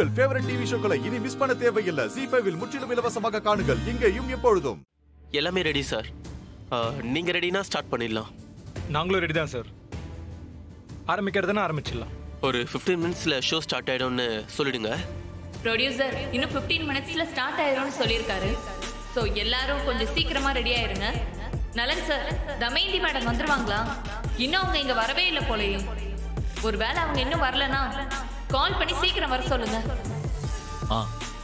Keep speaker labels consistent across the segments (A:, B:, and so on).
A: உங்கள் favourite TV ஷோக்களை இனி miss பண்ண தேவையில்லை ஜி ஃபைவில் முற்றிலும் இலவசமாக காணுங்கள் இங்கேயும் எப்பொழுதும்
B: எல்லாமே ரெடி சார் நீங்க ரெடினா ஸ்டார்ட் பண்ணிடலாம்
C: நாங்களும் ரெடி தான் சார் ஆரம்பிக்கிறதுனா ஆரம்பிச்சிடலாம்
B: ஒரு 15 மினிட்ஸ்ல ஷோ ஸ்டார்ட் ஆயிடும்னு சொல்லிடுங்க
D: ப்ரொடியூசர் இன்னும் 15 மினிட்ஸ்ல ஸ்டார்ட் ஆயிரும்னு சொல்லியிருக்காரு ஸோ எல்லாரும் கொஞ்சம் சீக்கிரமா ரெடி ஆயிருங்க நலன் சார் தமயந்தி மேடம் வந்துருவாங்களா இன்னும் அவங்க இங்க வரவே இல்லை போலயே ஒருவேளை அவங்க இன்னும் வரலனா கால் பண்ணி சீக்கிரம் வர சொல்லுங்க
E: ஆ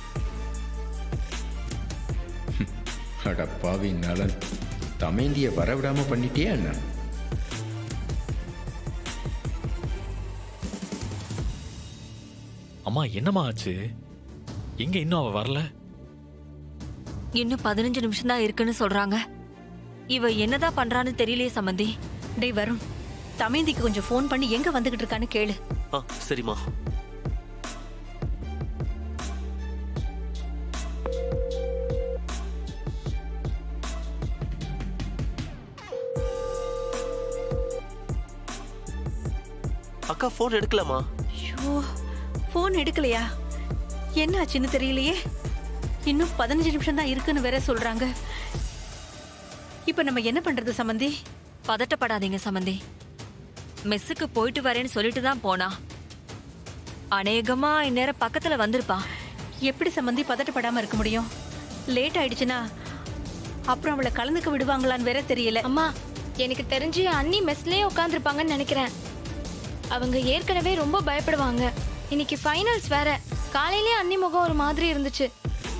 F: அட பாவி நலன் தமேந்திய வரவிடாம பண்ணிட்டியா என்ன
E: அம்மா என்னம்மா ஆச்சு எங்க இன்னும் அவ வரல
G: இன்னும் பதினஞ்சு நிமிஷம் தான் இருக்குன்னு சொல்றாங்க இவ என்னதான் பண்றான்னு தெரியலையே சம்பந்தி
H: டேய் வரும் தமேந்திக்கு கொஞ்சம் ஃபோன் பண்ணி எங்க வந்துகிட்டு இருக்கான்னு கேளு
B: ஆ சரிம்மா அக்கா ஃபோன் எடுக்கலாமா
H: ஐயோ ஃபோன் எடுக்கலையா என்ன ஆச்சுன்னு தெரியலையே இன்னும் பதினஞ்சு நிமிஷம் தான் இருக்குன்னு வேற சொல்றாங்க இப்ப நம்ம என்ன பண்றது சம்பந்தி
G: பதட்டப்படாதீங்க சம்பந்தி மெஸ்ஸுக்கு போயிட்டு வரேன்னு சொல்லிட்டு தான் போனா அநேகமா இந்நேரம் பக்கத்துல வந்திருப்பா
H: எப்படி சம்பந்தி பதட்டப்படாம இருக்க முடியும் லேட் ஆயிடுச்சுன்னா அப்புறம் அவளை கலந்துக்க விடுவாங்களான்னு வேற தெரியல
I: அம்மா எனக்கு தெரிஞ்சு அண்ணி மெஸ்லயே உட்காந்துருப்பாங்கன்னு நினைக்கிறேன் அவங்க ஏற்கனவே ரொம்ப பயப்படுவாங்க இன்னைக்கு ஃபைனல்ஸ் வேற காலையிலே அண்ணி முகம் ஒரு மாதிரி இருந்துச்சு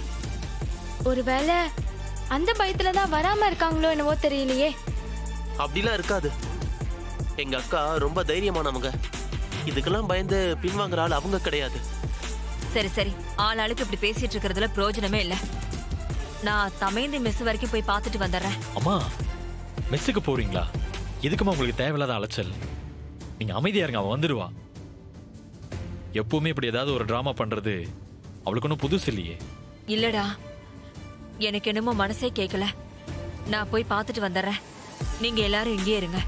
I: ஒருவேளை அந்த பயத்துல தான் வராம இருக்காங்களோ என்னவோ தெரியலையே
B: அப்படிலாம் இருக்காது எங்க அக்கா ரொம்ப தைரியமானவங்க இதுக்கெல்லாம் பயந்து பின்வாங்குற ஆள் அவங்க கிடையாது
G: சரி சரி ஆள் ஆளுக்கு இப்படி பேசிட்டு இருக்கிறதுல பிரயோஜனமே இல்ல நான் தமேந்தி மெஸ் வரைக்கும் போய் பார்த்துட்டு வந்துடுறேன்
E: அம்மா மெஸ்ஸுக்கு போறீங்களா எதுக்குமா உங்களுக்கு தேவையில்லாத அலைச்சல் நீங்க அமைதியா இருங்க அவ வந்துடுவா எப்பவுமே இப்படி ஏதாவது ஒரு டிராமா பண்றது அவளுக்கு ஒன்றும் புதுசு இல்லையே
G: இல்லடா எனக்கு என்னமோ மனசே கேட்கல நான் போய் பார்த்துட்டு வந்துடுறேன் நீங்க எல்லாரும் இங்கேயே இருங்க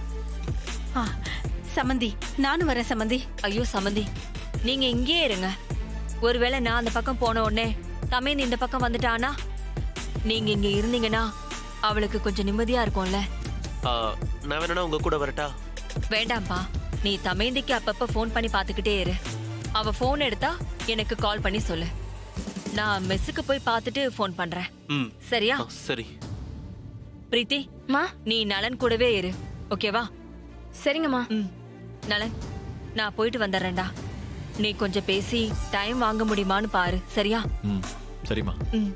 H: ஆ, சம்மந்தி நானும் வரேன் சம்மந்தி
G: ஐயோ சம்மந்தி நீங்க இங்கேயே இருங்க ஒருவேளை நான் அந்த பக்கம் போன உடனே தமேந்தி இந்த பக்கம் வந்துட்டானா நீங்க இங்க இருந்தீங்கன்னா அவளுக்கு கொஞ்சம் நிம்மதியா இருக்கும்ல
B: ஆ, நான் வேணா உங்க கூட வரட்டா
G: வேண்டாம்ப்பா நீ தமேந்திக்கு அப்பப்ப ஃபோன் பண்ணி பார்த்துக்கிட்டே இரு அவ ஃபோன் எடுத்தா எனக்கு கால் பண்ணி சொல்லு நான் மெஸ்ஸுக்கு போய் பார்த்துட்டு ஃபோன் பண்றேன்
B: ம்
G: சரியா
B: ஆ, சரி
G: பிரீத்தி
I: மா
G: நீ நலன் கூடவே இரு ஓகேவா
I: சரிங்கம்மா
G: ம் நலன் நான் போயிட்டு வந்துடுறேன்டா நீ கொஞ்சம் பேசி டைம் வாங்க முடியுமான்னு பாரு சரியா
E: ம் சரிம்மா
G: ம்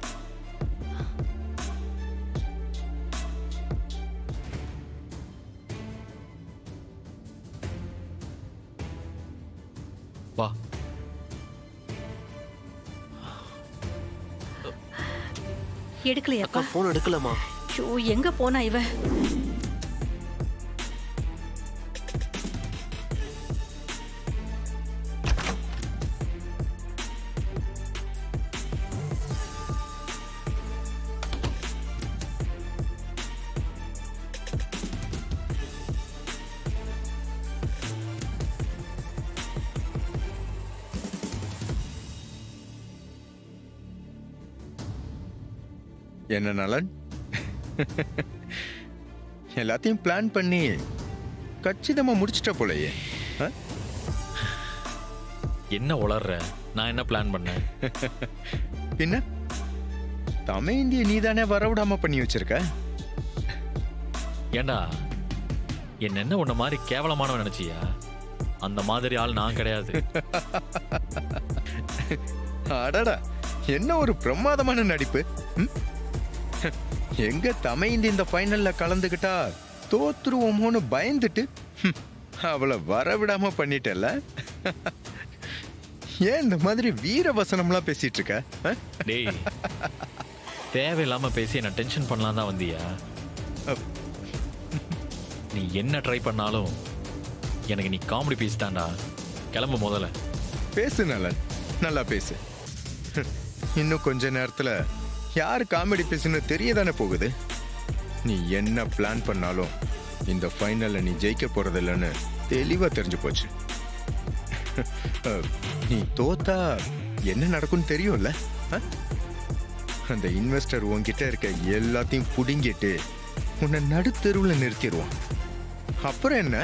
E: வா
H: எடுக்கலையாப்பா
B: அக்கா ஃபோன் எடுக்கலாமா
H: ஐயோ எங்க போனா இவ
F: என்ன நலன் எல்லாத்தையும் பிளான் பண்ணி கச்சிதமா முடிச்சிட்ட போலயே ஆ?
E: என்ன உளர்ற நான் என்ன பிளான் பண்ணேன்
F: பின்ன தமேந்திய நீதானே வரவிடாம பண்ணி வச்சிருக்க
E: ஏண்டா என்ன என்ன உன்ன மாதிரி கேவலமானவன் நினைச்சியா அந்த மாதிரி ஆள் நான் கிடையாது
F: அடடா என்ன ஒரு பிரமாதமான நடிப்பு ம்? எங்க தமைந்து இந்த ஃபைனல்ல கலந்துக்கிட்டா தோத்துருவோமோன்னு பயந்துட்டு ஹம், அவளை வரவிடாம பண்ணிட்டல ஏன் இந்த மாதிரி வீர வசனம்லாம் பேசிட்டு இருக்க ஆ?
E: டேய் தேவையில்லாம பேசி என்ன டென்ஷன் பண்ணலாம் தான் வந்தியா நீ என்ன ட்ரை பண்ணாலும் எனக்கு நீ காமெடி பீஸ் தான்டா கிளம்பு முதல்ல
F: பேசு நலன் நல்லா பேசு இன்னும் கொஞ்ச நேரத்துல யார் காமெடி பேசுன்னு தெரியதானே போகுது நீ என்ன பிளான் பண்ணாலும் இந்த ஃபைனல்ல நீ ஜெயிக்க போறதில்லன்னு தெளிவா தெரிஞ்சு போச்சு அஹ், நீ தோத்தா என்ன நடக்கும்னு தெரியும்ல ஆ? அந்த இன்வெஸ்டர் உன்கிட்ட இருக்க எல்லாத்தையும் புடுங்கிட்டு உன்னை நடுத்தெருவில் நிறுத்திடுவான் அப்புறம் என்ன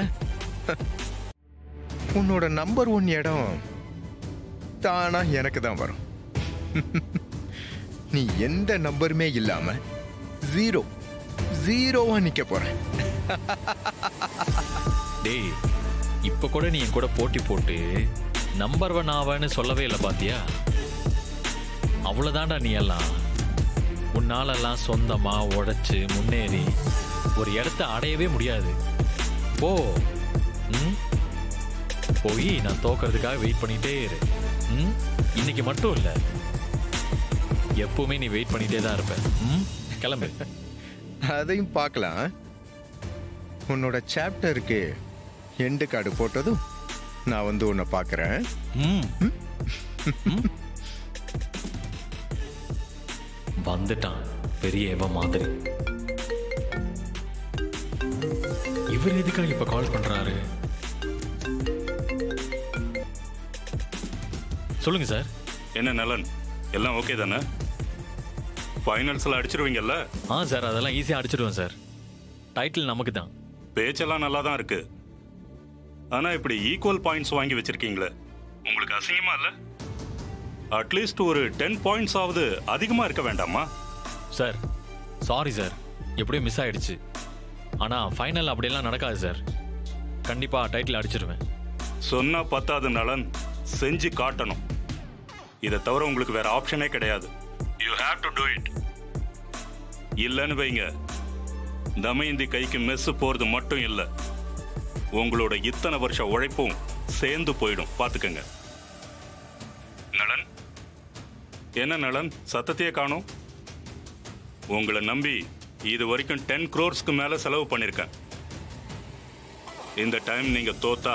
F: உன்னோட நம்பர் ஒன் இடம் தானா எனக்கு தான் வரும் நீ எந்த நம்பருமே இல்லாம ஜீரோ ஜீரோவா நிக்க போற
E: டேய் இப்ப கூட நீ என் கூட போட்டி போட்டு நம்பர் ஒன் ஆவன்னு சொல்லவே இல்லை பாத்தியா அவ்வளவுதான்டா நீ எல்லாம் உன்னாலெல்லாம் சொந்தமா உழைச்சு முன்னேறி ஒரு இடத்த அடையவே முடியாது போ ம்? போய் நான் தோக்கறதுக்காக வெயிட் பண்ணிட்டே இரு ம்? இன்னைக்கு மட்டும் இல்ல எப்பவுமே நீ வெயிட் பண்ணிட்டே தான் இருப்ப ம்? கிளம்பு
F: அதையும் பார்க்கலாம் உன்னோட சாப்டருக்கு எண்டு கார்டு போட்டதும் நான் வந்து உன்னை பார்க்குறேன்
E: ம். ம். வந்துட்டான் பெரிய எவ மாதிரி இவர் எதுக்காக இப்ப கால் பண்றாரு சொல்லுங்க சார்
J: என்ன நலன் எல்லாம் ஓகே தானே ஃபைனல்ஸில் அடிச்சிருவீங்கல்ல
E: ஆ சார் அதெல்லாம் ஈஸியாக அடிச்சிடுவேன் சார் டைட்டில் நமக்கு தான்
J: பேச்செல்லாம் நல்லா தான் இருக்கு ஆனா இப்படி ஈக்குவல் பாயிண்ட்ஸ் வாங்கி வச்சிருக்கீங்களே உங்களுக்கு அசிங்கமா இல்ல அட்லீஸ்ட் ஒரு டென் பாயிண்ட்ஸ் ஆவது அதிகமா இருக்க வேண்டாமா
E: சார் சாரி சார் எப்படியும் மிஸ் ஆயிடுச்சு ஆனால் ஃபைனல் அப்படியெல்லாம் நடக்காது சார் கண்டிப்பாக டைட்டில் அடிச்சிடுவேன்
J: சொன்னா பத்தாது நலன் செஞ்சு காட்டணும் இதை தவிர உங்களுக்கு வேற ஆப்ஷனே கிடையாது you have to do it இல்லைன்னு வைங்க தமயந்தி கைக்கு மெஸ் போறது மட்டும் இல்ல உங்களோட இத்தனை வருஷ உழைப்பும் சேர்ந்து போயிடும் பாத்துக்கங்க நலன் என்ன நலன் சத்தத்தையே காணும் உங்களை நம்பி இது வரைக்கும் டென் க்ரோர்ஸ்க்கு மேல செலவு பண்ணிருக்கேன் இந்த டைம் நீங்க தோத்தா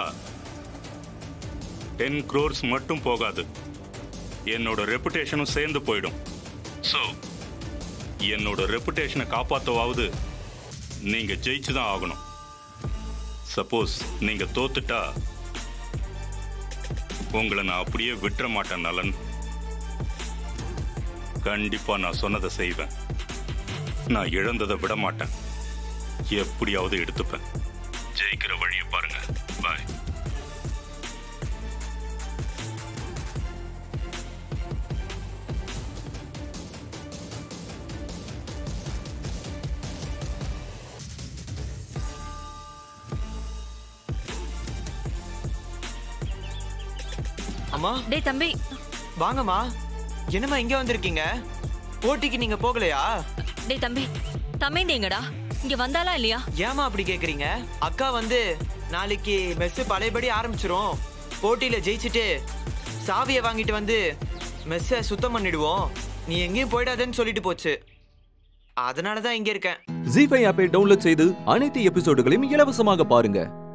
J: டென் க்ரோர்ஸ் மட்டும் போகாது என்னோட ரெப்புடேஷனும் சேர்ந்து போயிடும் ஸோ என்னோட ரெப்புடேஷனை காப்பாற்றவாவது நீங்க ஜெயிச்சு தான் ஆகணும் சப்போஸ் நீங்க தோத்துட்டா உங்களை நான் அப்படியே விட்டுற மாட்டேன் நலன் கண்டிப்பா நான் சொன்னதை செய்வேன் நான் இழந்ததை விட மாட்டேன் எப்படியாவது எடுத்துப்பேன் ஜெயிக்கிற வழியை பாருங்க பாய்
K: அம்மா
G: டேய் தம்பி
K: வாங்கம்மா என்னம்மா இங்க வந்திருக்கீங்க போட்டிக்கு நீங்க போகலையா
G: டேய் தம்பி தம்பி எங்கடா இங்க வந்தாளா இல்லையா
K: ஏமா அப்படி கேக்குறீங்க அக்கா வந்து நாளைக்கு மெஸ் பழையபடி ஆரம்பிச்சிரும் போட்டியில ஜெயிச்சுட்டு சாவியை வாங்கிட்டு வந்து மெஸ்ஸை சுத்தம் பண்ணிடுவோம் நீ எங்கேயும் போயிடாதேன்னு சொல்லிட்டு போச்சு அதனால தான் இங்க இருக்கேன்
L: ஜி ஃபைவ் ஆப்பை டவுன்லோட் செய்து அனைத்து எபிசோடுகளையும் இலவசமாக பாருங்க